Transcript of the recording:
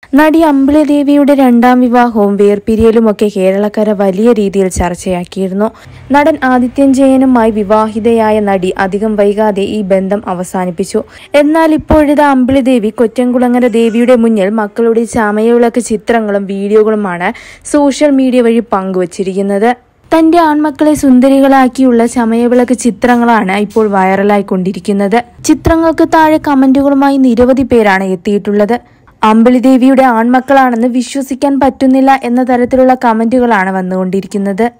നടി അമ്പിളി ദേവിയുടെ രണ്ടാം വിവാഹവും വേർപിരിയലുമൊക്കെ കേരളക്കര വലിയ രീതിയിൽ ചർച്ചയാക്കിയിരുന്നു നടൻ ആദിത്യൻ ജയനുമായി വിവാഹിതയായ നടി അധികം വൈകാതെ ഈ ബന്ധം അവസാനിപ്പിച്ചു എന്നാൽ ഇപ്പോഴിത് അമ്പിളി ദേവി കൊറ്റംകുളങ്ങര ദേവിയുടെ മുന്നിൽ മക്കളുടെ ചമയവിളക്ക് ചിത്രങ്ങളും വീഡിയോകളുമാണ് സോഷ്യൽ മീഡിയ വഴി പങ്കുവച്ചിരിക്കുന്നത് തന്റെ ആൺമക്കളെ സുന്ദരികളാക്കിയുള്ള ചമയവിളക്ക് ചിത്രങ്ങളാണ് ഇപ്പോൾ വൈറലായിക്കൊണ്ടിരിക്കുന്നത് ചിത്രങ്ങൾക്ക് താഴെ കമന്റുകളുമായി നിരവധി പേരാണ് എത്തിയിട്ടുള്ളത് അമ്പിളിദേവിയുടെ ആൺമക്കളാണെന്ന് വിശ്വസിക്കാൻ പറ്റുന്നില്ല എന്ന തരത്തിലുള്ള കമന്റുകളാണ് വന്നുകൊണ്ടിരിക്കുന്നത്